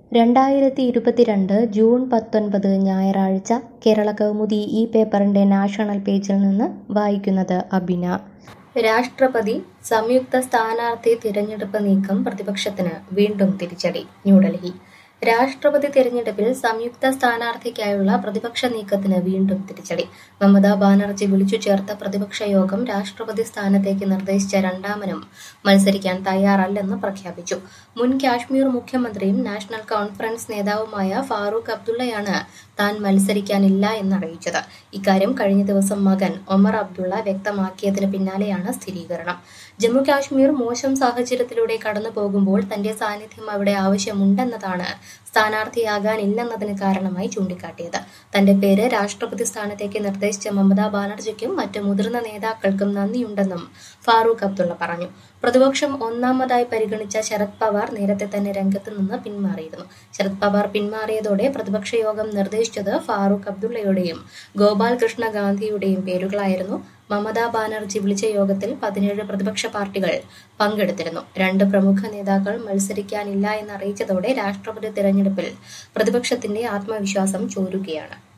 രണ്ടായിരത്തി ഇരുപത്തിരണ്ട് ജൂൺ പത്തൊൻപത് ഞായറാഴ്ച കേരള കൗമുദി ഈ പേപ്പറിന്റെ നാഷണൽ പേജിൽ നിന്ന് വായിക്കുന്നത് അബിന രാഷ്ട്രപതി സംയുക്ത സ്ഥാനാർത്ഥി തിരഞ്ഞെടുപ്പ് നീക്കം പ്രതിപക്ഷത്തിന് വീണ്ടും തിരിച്ചടി ന്യൂഡൽഹി രാഷ്ട്രപതി തിരഞ്ഞെടുപ്പിൽ സംയുക്ത സ്ഥാനാർത്ഥിക്കായുള്ള പ്രതിപക്ഷ നീക്കത്തിന് വീണ്ടും തിരിച്ചടി മമതാ ബാനർജി വിളിച്ചു ചേർത്ത പ്രതിപക്ഷ യോഗം രാഷ്ട്രപതി സ്ഥാനത്തേക്ക് നിർദ്ദേശിച്ച രണ്ടാമനും മത്സരിക്കാൻ തയ്യാറല്ലെന്ന് പ്രഖ്യാപിച്ചു മുൻ കാശ്മീർ മുഖ്യമന്ത്രിയും നാഷണൽ കോൺഫറൻസ് നേതാവുമായ ഫാറൂഖ് അബ്ദുള്ളയാണ് താൻ മത്സരിക്കാനില്ല എന്നറിയിച്ചത് ഇക്കാര്യം കഴിഞ്ഞ ദിവസം മകൻ ഒമർ അബ്ദുള്ള വ്യക്തമാക്കിയതിന് പിന്നാലെയാണ് സ്ഥിരീകരണം ജമ്മു കാശ്മീർ മോശം സാഹചര്യത്തിലൂടെ കടന്നു പോകുമ്പോൾ തന്റെ സാന്നിധ്യം അവിടെ ആവശ്യമുണ്ടെന്നതാണ് സ്ഥാനാർത്ഥിയാകാനില്ലെന്നതിന് കാരണമായി ചൂണ്ടിക്കാട്ടിയത് തന്റെ പേര് രാഷ്ട്രപതി സ്ഥാനത്തേക്ക് നിർദ്ദേശിച്ച മമതാ ബാനർജിക്കും മറ്റ് മുതിർന്ന നേതാക്കൾക്കും നന്ദിയുണ്ടെന്നും ഫാറൂഖ് അബ്ദുള്ള പറഞ്ഞു പ്രതിപക്ഷം ഒന്നാമതായി പരിഗണിച്ച ശരത് പവാർ നേരത്തെ തന്നെ രംഗത്ത് നിന്ന് പിന്മാറിയിരുന്നു ശരത് പവാർ പിന്മാറിയതോടെ പ്രതിപക്ഷ യോഗം നിർദ്ദേശിച്ചത് ഫാറൂഖ് അബ്ദുള്ളയുടെയും ഗോപാൽ കൃഷ്ണ ഗാന്ധിയുടെയും പേരുകളായിരുന്നു മമതാ ബാനർജി വിളിച്ച യോഗത്തിൽ പതിനേഴ് പ്രതിപക്ഷ പാർട്ടികൾ പങ്കെടുത്തിരുന്നു രണ്ട് പ്രമുഖ നേതാക്കൾ മത്സരിക്കാനില്ല എന്നറിയിച്ചതോടെ രാഷ്ട്രപതി തിരഞ്ഞെടുപ്പിൽ പ്രതിപക്ഷത്തിന്റെ ആത്മവിശ്വാസം ചോരുകയാണ്